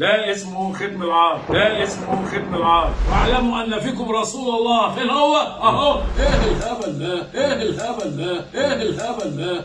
ده اسمه ختم العار ده اسمه ختم العار واعلموا ان فيكم رسول الله فين هو اهو ايه الهبل ده ايه الهبل ده ايه الهبل ده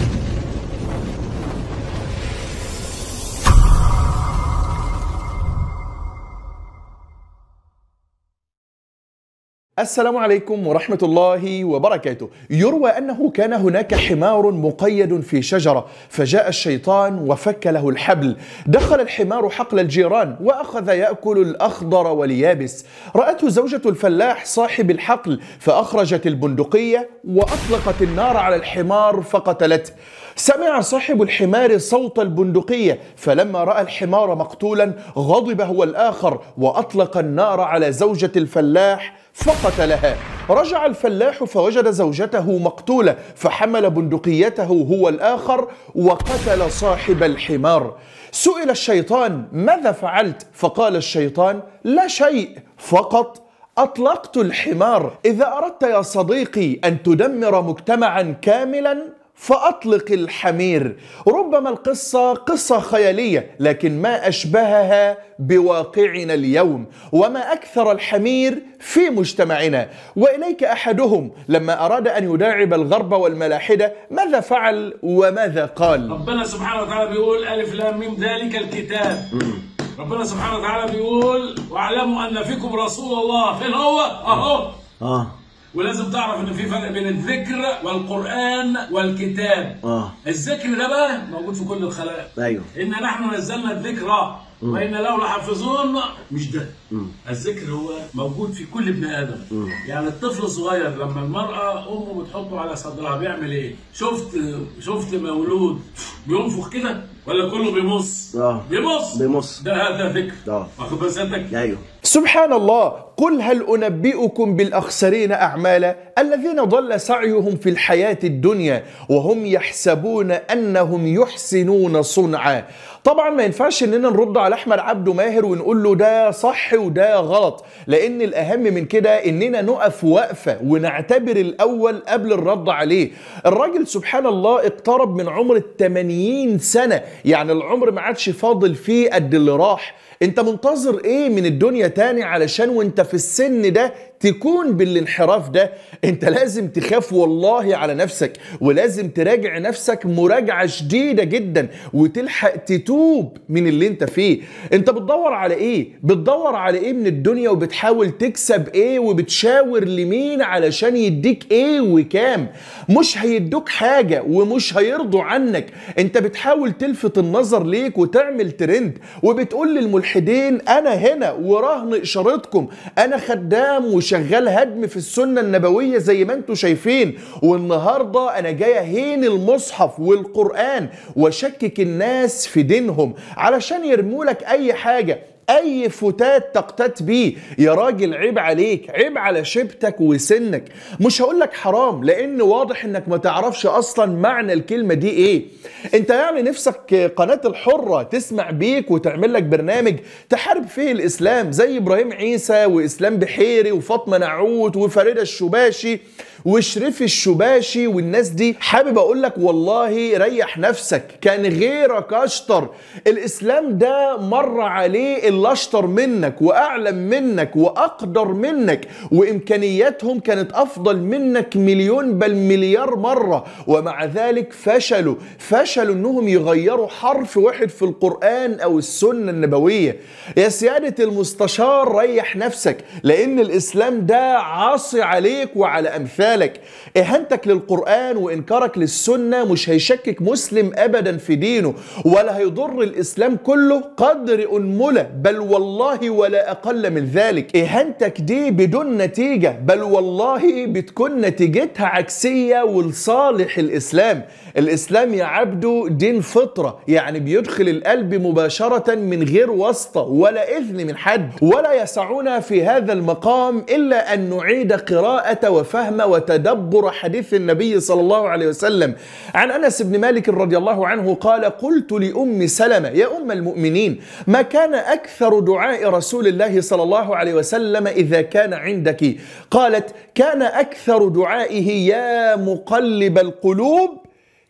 السلام عليكم ورحمة الله وبركاته يروى أنه كان هناك حمار مقيد في شجرة فجاء الشيطان وفك له الحبل دخل الحمار حقل الجيران وأخذ يأكل الأخضر واليابس رأته زوجة الفلاح صاحب الحقل فأخرجت البندقية وأطلقت النار على الحمار فقتلته سمع صاحب الحمار صوت البندقية فلما رأى الحمار مقتولا غضب هو الآخر وأطلق النار على زوجة الفلاح فقتلها رجع الفلاح فوجد زوجته مقتولة فحمل بندقيته هو الآخر وقتل صاحب الحمار سئل الشيطان ماذا فعلت فقال الشيطان لا شيء فقط أطلقت الحمار إذا أردت يا صديقي أن تدمر مجتمعا كاملا فأطلق الحمير ربما القصة قصة خيالية لكن ما أشبهها بواقعنا اليوم وما أكثر الحمير في مجتمعنا وإليك أحدهم لما أراد أن يداعب الغرب والملاحدة ماذا فعل وماذا قال ربنا سبحانه وتعالى بيقول الف لام ميم ذلك الكتاب ربنا سبحانه وتعالى بيقول واعلموا ان فيكم رسول الله فين هو اهو اه ولازم تعرف ان في فرق بين الذكر والقران والكتاب اه الذكر ده بقى موجود في كل الخلائق ايوه إن نحن نزلنا الذكر وإن له لحافظون مش ده الذكر هو موجود في كل ابن آدم يعني الطفل الصغير لما المرأة أمه بتحطه على صدرها بيعمل إيه؟ شفت شفت مولود بينفخ كده ولا كله بيمص؟ اه بيمص بيمص ده هذا ذكر اه واخد بال سيادتك؟ ايوه سبحان الله قل هل أنبئكم بالأخسرين أعمالا الذين ضل سعيهم في الحياة الدنيا وهم يحسبون أنهم يحسنون صنعا طبعا ما ينفعش اننا نرد على احمد عبده ماهر ونقول له ده صح وده غلط لان الاهم من كده اننا نقف وقفه ونعتبر الاول قبل الرد عليه الراجل سبحان الله اقترب من عمر ال 80 سنه يعني العمر ما عادش فاضل فيه قد اللي راح انت منتظر ايه من الدنيا تاني علشان وانت في السن ده تكون بالانحراف ده انت لازم تخاف والله على نفسك ولازم تراجع نفسك مراجعة شديدة جدا وتلحق تتوب من اللي انت فيه انت بتدور على ايه بتدور على ايه من الدنيا وبتحاول تكسب ايه وبتشاور لمين علشان يديك ايه وكام مش هيدوك حاجة ومش هيرضوا عنك انت بتحاول تلفت النظر ليك وتعمل ترند وبتقول للملحدين انا هنا ورهن اشارتكم انا خدام وشغال هدم في السنة النبوية زي ما انتم شايفين والنهاردة انا جاي اهين المصحف والقرآن وشكك الناس في دينهم علشان يرموا لك اي حاجة اي فتات تقتات بيه يا راجل عيب عليك عيب على شبتك وسنك مش هقول لك حرام لان واضح انك ما تعرفش اصلا معنى الكلمه دي ايه انت يعني نفسك قناه الحره تسمع بيك وتعمل لك برنامج تحارب فيه الاسلام زي ابراهيم عيسى واسلام بحيري وفاطمه نعوت وفريده الشباشي وشريف الشباشي والناس دي حابب اقول لك والله ريح نفسك كان غيرك اشطر الاسلام ده مر عليه اللي اشطر منك واعلم منك واقدر منك وامكانياتهم كانت افضل منك مليون بل مليار مره ومع ذلك فشلوا فشلوا انهم يغيروا حرف واحد في القران او السنه النبويه يا سياده المستشار ريح نفسك لان الاسلام ده عاصي عليك وعلى امثالك اهانتك للقران وانكارك للسنه مش هيشكك مسلم ابدا في دينه ولا هيضر الاسلام كله قدر انمله بل والله ولا اقل من ذلك اهانتك دي بدون نتيجه بل والله بتكون نتيجتها عكسيه ولصالح الاسلام الاسلام يا عبده دين فطره يعني بيدخل القلب مباشره من غير واسطه ولا اذن من حد ولا يسعنا في هذا المقام الا ان نعيد قراءه وفهم وتدبر حديث النبي صلى الله عليه وسلم عن انس بن مالك رضي الله عنه قال قلت لام سلمه يا ام المؤمنين ما كان اكثر دعاء رسول الله صلى الله عليه وسلم اذا كان عندك قالت كان اكثر دعائه يا مقلب القلوب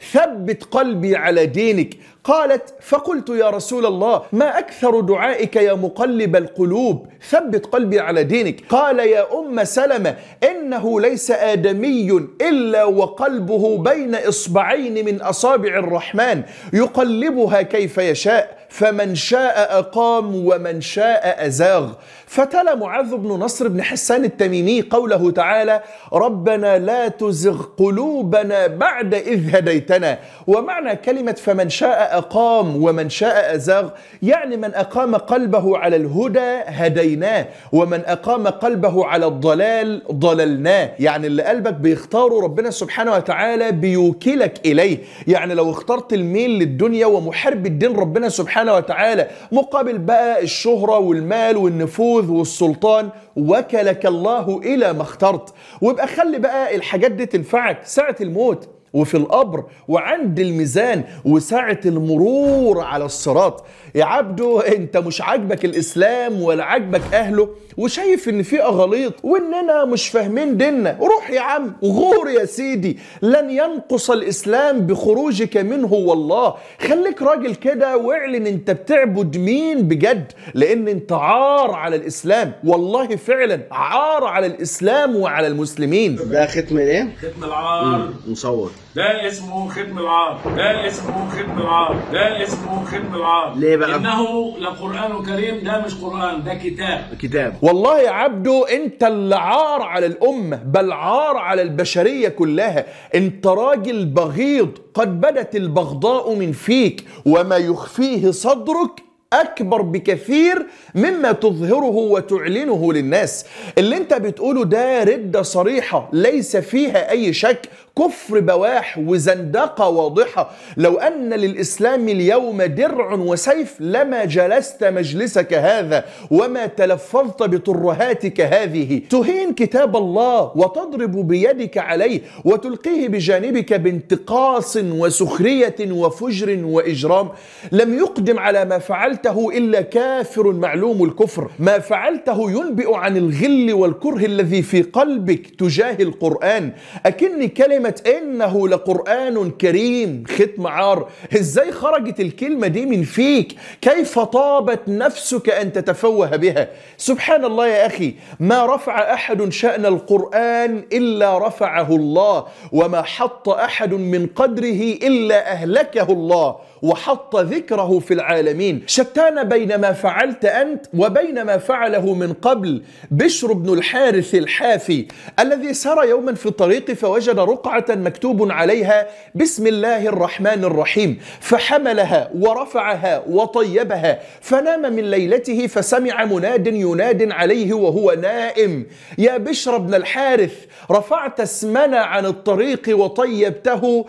ثبت قلبي على دينك قالت فقلت يا رسول الله ما أكثر دعائك يا مقلب القلوب ثبت قلبي على دينك قال يا أم سلمة إنه ليس آدمي إلا وقلبه بين إصبعين من أصابع الرحمن يقلبها كيف يشاء فمن شاء أقام ومن شاء أزاغ فتلا معاذ بن نصر بن حسان التميمي قوله تعالى ربنا لا تزغ قلوبنا بعد إذ هديتنا ومعنى كلمة فمن شاء أقام ومن شاء أزاغ يعني من أقام قلبه على الهدى هديناه ومن أقام قلبه على الضلال ضللناه يعني اللي قلبك بيختاره ربنا سبحانه وتعالى بيوكلك إليه يعني لو اخترت الميل للدنيا ومحارب الدين ربنا سبحانه وتعالى مقابل بقى الشهرة والمال والنفوذ والسلطان وكلك الله إلى ما اخترت ويبقى خلي بقى الحاجات دي تنفعك ساعة الموت وفي القبر وعند الميزان وساعة المرور على الصراط يا عبدو انت مش عاجبك الاسلام ولا عاجبك اهله وشايف ان في اغاليط واننا مش فاهمين ديننا روح يا عم غور يا سيدي لن ينقص الاسلام بخروجك منه والله خليك راجل كده واعلن انت بتعبد مين بجد لان انت عار على الاسلام والله فعلا عار على الاسلام وعلى المسلمين ده ختم الايه؟ ختم العار نصور ده اسمه ختم العار ده اسمه ختم العار ده اسمه ختم العار ليه بقى؟ انه لقران كريم ده مش قران ده كتاب كتاب والله يا عبدو انت اللي عار على الامه بل عار على البشريه كلها انت راجل بغيض قد بدت البغضاء من فيك وما يخفيه صدرك اكبر بكثير مما تظهره وتعلنه للناس اللي انت بتقوله ده رده صريحه ليس فيها اي شك كفر بواح وزندقه واضحه لو ان للاسلام اليوم درع وسيف لما جلست مجلسك هذا وما تلفظت بترهاتك هذه تهين كتاب الله وتضرب بيدك عليه وتلقيه بجانبك بانتقاص وسخريه وفجر واجرام لم يقدم على ما فعلته الا كافر معلوم الكفر ما فعلته ينبئ عن الغل والكره الذي في قلبك تجاه القران اكن كلمه انه لقران كريم ختم عار ازاي خرجت الكلمه دي من فيك كيف طابت نفسك ان تتفوه بها سبحان الله يا اخي ما رفع احد شان القران الا رفعه الله وما حط احد من قدره الا اهلكه الله وحط ذكره في العالمين شتان بين ما فعلت انت وبين ما فعله من قبل بشر بن الحارث الحافي الذي سار يوما في الطريق فوجد رقعه مكتوب عليها بسم الله الرحمن الرحيم فحملها ورفعها وطيبها فنام من ليلته فسمع مناد يناد عليه وهو نائم يا بشر بن الحارث رفعت اسمنا عن الطريق وطيبته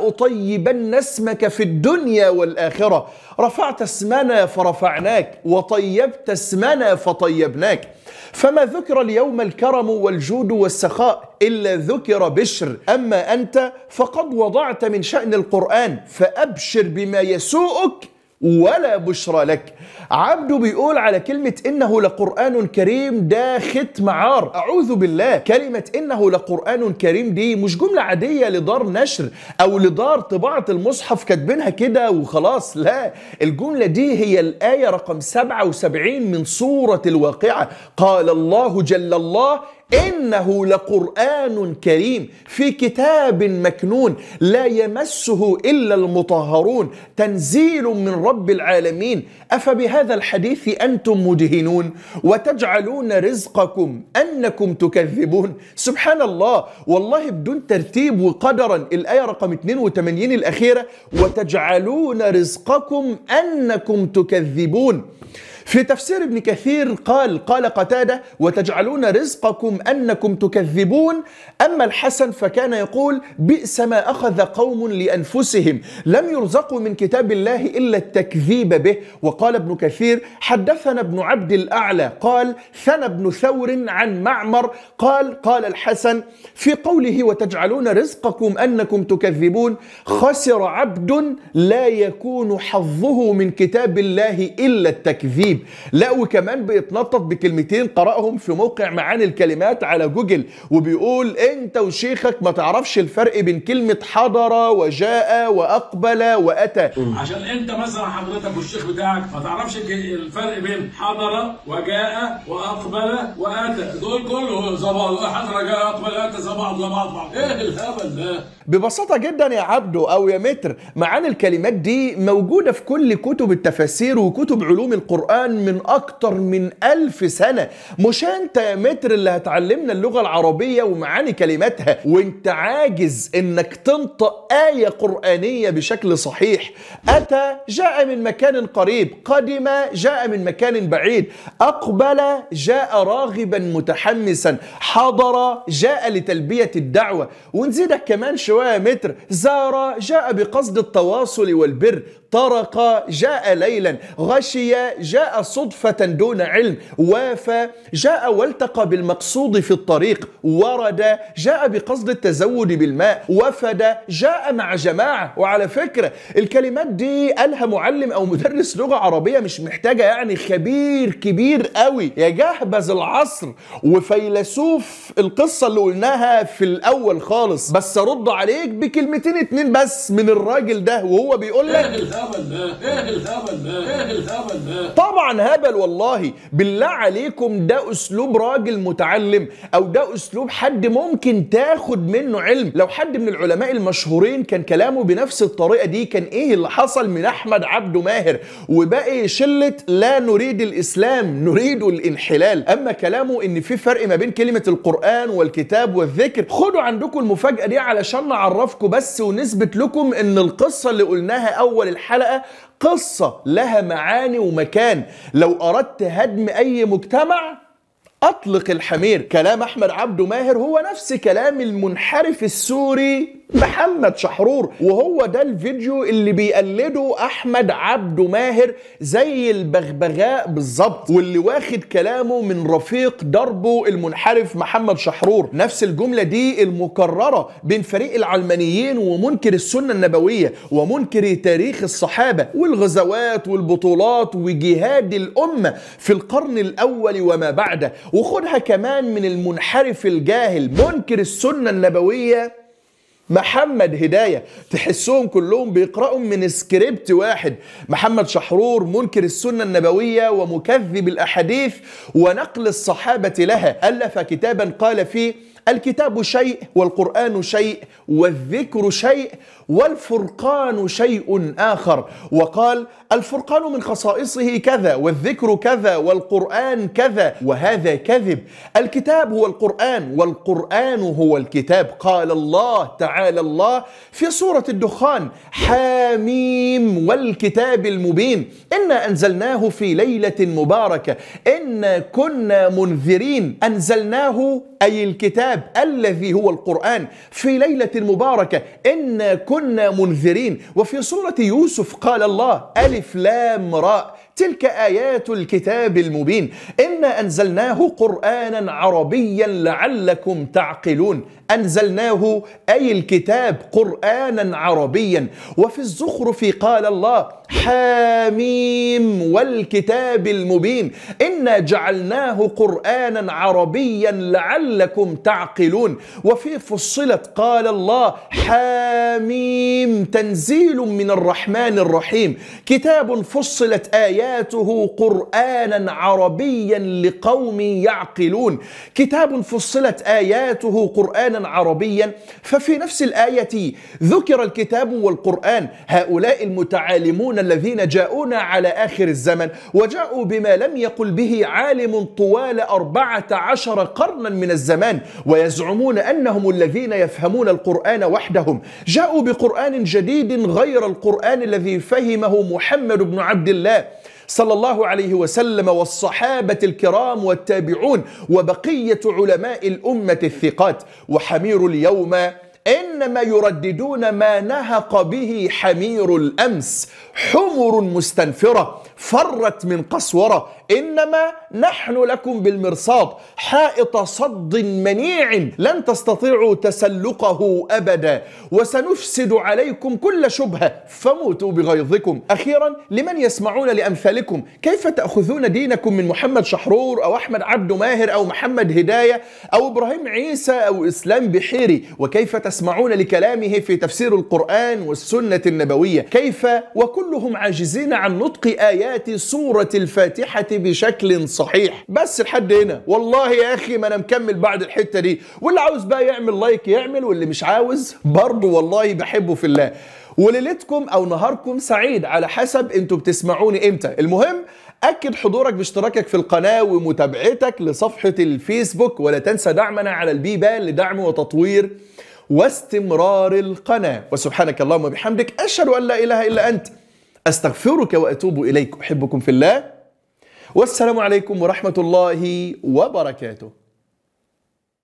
لأطيبن اسمك في الدنيا والآخرة رفعت اسمنا فرفعناك وطيبت اسمنا فطيبناك فما ذكر اليوم الكرم والجود والسخاء إلا ذكر بشر أما أنت فقد وضعت من شأن القرآن فأبشر بما يسوءك ولا بشرى لك عبده بيقول على كلمة إنه لقرآن كريم ده ختم عار أعوذ بالله كلمة إنه لقرآن كريم دي مش جملة عادية لدار نشر أو لدار طباعة المصحف كاتبينها كده وخلاص لا الجملة دي هي الآية رقم 77 من سورة الواقعة قال الله جل الله إنه لقرآن كريم في كتاب مكنون لا يمسه إلا المطهرون تنزيل من رب العالمين أفبهذا الحديث أنتم مدهنون وتجعلون رزقكم أنكم تكذبون سبحان الله والله بدون ترتيب وقدرا الآية رقم 82 الأخيرة وتجعلون رزقكم أنكم تكذبون في تفسير ابن كثير قال قال قتادة وتجعلون رزقكم أنكم تكذبون أما الحسن فكان يقول بئس ما أخذ قوم لأنفسهم لم يرزقوا من كتاب الله إلا التكذيب به وقال ابن كثير حدثنا ابن عبد الأعلى قال ثنى ابن ثور عن معمر قال قال الحسن في قوله وتجعلون رزقكم أنكم تكذبون خسر عبد لا يكون حظه من كتاب الله إلا التكذيب قريب لا وكمان بيتنطط بكلمتين قرأهم في موقع معاني الكلمات على جوجل وبيقول انت وشيخك ما تعرفش الفرق بين كلمة حضر وجاء وأقبل وأتى عشان انت مثلا حضرتك والشيخ بتاعك ما تعرفش الج- الفرق بين حضر وجاء واقبل واتى دول كله زي بعض حضر جاء اقبل اتى زي بعض زي بعض بعض. ايه الهبل ده ببساطة جدا يا عبده أو يا متر معاني الكلمات دي موجودة في كل كتب التفاسير وكتب علوم القرآن من أكتر من ألف سنة مش أنت يا متر اللي هتعلمنا اللغة العربية ومعاني كلماتها وأنت عاجز إنك تنطق آية قرآنية بشكل صحيح أتى جاء من مكان قريب قدم جاء من مكان بعيد أقبل جاء راغبا متحمسا حضر جاء لتلبية الدعوة ونزيدك كمان شوية متر زار جاء بقصد التواصل والبر طرق جاء ليلا غشي جاء صدفة دون علم وافى جاء والتقى بالمقصود في الطريق ورد جاء بقصد التزود بالماء وفد جاء مع جماعة وعلى فكرة الكلمات دي قالها معلم أو مدرس لغة عربية مش محتاجة يعني خبير كبير قوي يا جهبذ العصر وفيلسوف القصة اللي قلناها في الأول خالص بس أرد عليك بكلمتين اتنين بس من الراجل ده وهو بيقول لك ايه الهبل ده ايه الهبل ده ايه الهبل ده طبعا هبل والله بالله عليكم ده اسلوب راجل متعلم او ده اسلوب حد ممكن تاخد منه علم لو حد من العلماء المشهورين كان كلامه بنفس الطريقه دي كان ايه اللي حصل من احمد عبده ماهر وباقي شله لا نريد الاسلام نريد الانحلال اما كلامه ان في فرق ما بين كلمه القران والكتاب والذكر خدوا عندكم المفاجاه دي علشان نعرفكم بس ونثبت لكم ان القصه اللي قلناها اول الحلقه قصة لها معاني ومكان لو أردت هدم أي مجتمع أطلق الحمير كلام أحمد عبده ماهر هو نفس كلام المنحرف السوري محمد شحرور وهو ده الفيديو اللي بيقلده أحمد عبده ماهر زي البغبغاء بالظبط واللي واخد كلامه من رفيق دربه المنحرف محمد شحرور نفس الجملة دي المكررة بين فريق العلمانيين ومنكر السنة النبوية ومنكر تاريخ الصحابة والغزوات والبطولات وجهاد الأمة في القرن الأول وما بعده وخدها كمان من المنحرف الجاهل منكر السنة النبوية محمد هداية تحسهم كلهم بيقرأوا من سكريبت واحد محمد شحرور منكر السنة النبوية ومكذب الأحاديث ونقل الصحابة لها ألف كتابا قال فيه الكتاب شيء والقرآن شيء والذكر شيء والفرقان شيء آخر وقال الفرقان من خصائصه كذا والذكر كذا والقرآن كذا وهذا كذب الكتاب هو القرآن والقرآن هو الكتاب قال الله تعالى الله في سورة الدخان حاميم والكتاب المبين إنا أنزلناه في ليلة مباركة إنا كنا منذرين أنزلناه أي الكتاب الذي هو القرآن في ليلة مباركة إنا كنا منذرين وفي سورة يوسف قال الله ألف لام راء تلك آيات الكتاب المبين إنا أنزلناه قرآنا عربيا لعلكم تعقلون أنزلناه أي الكتاب قرآنا عربيا وفي الزخرف قال الله حاميم والكتاب المبين إنا جعلناه قرآنا عربيا لعلكم تعقلون وفي فصلت قال الله حاميم تنزيل من الرحمن الرحيم كتاب فصلت آياته قرآنا عربيا لقوم يعقلون كتاب فصلت آياته قرآنا عربيا ففي نفس الآية ذكر الكتاب والقرآن هؤلاء المتعالمون الذين جاءونا على آخر الزمن وجاءوا بما لم يقل به عالم طوال أربعة عشر قرنا من الزمان ويزعمون أنهم الذين يفهمون القرآن وحدهم جاءوا بقرآن جديد غير القرآن الذي فهمه محمد بن عبد الله صلى الله عليه وسلم والصحابة الكرام والتابعون وبقية علماء الأمة الثقات وحمير اليوم إنما يرددون ما نهق به حمير الأمس حمر مستنفرة فرت من قسورة إنما نحن لكم بالمرصاد حائط صد منيع لن تستطيعوا تسلقه أبدا وسنفسد عليكم كل شبهة فموتوا بغيظكم أخيرا لمن يسمعون لأمثالكم كيف تأخذون دينكم من محمد شحرور أو أحمد عبد ماهر أو محمد هداية أو إبراهيم عيسى أو إسلام بحيري وكيف تسمعون لكلامه في تفسير القرآن والسنة النبوية كيف وكلهم عاجزين عن نطق آيات سورة الفاتحة بشكل صحيح بس لحد هنا والله يا أخي ما أنا مكمل بعد الحتة دي واللي عاوز بقى يعمل لايك يعمل واللي مش عاوز برضه والله بحبه في الله وليلتكم أو نهاركم سعيد على حسب أنتوا بتسمعوني إمتى المهم أكد حضورك باشتراكك في القناة ومتابعتك لصفحة الفيسبوك ولا تنسى دعمنا على البيبال لدعم وتطوير واستمرار القناة وسبحانك اللهم وبحمدك أشهد أن لا إله إلا أنت أستغفرك وأتوب إليك أحبكم في الله والسلام عليكم ورحمة الله وبركاته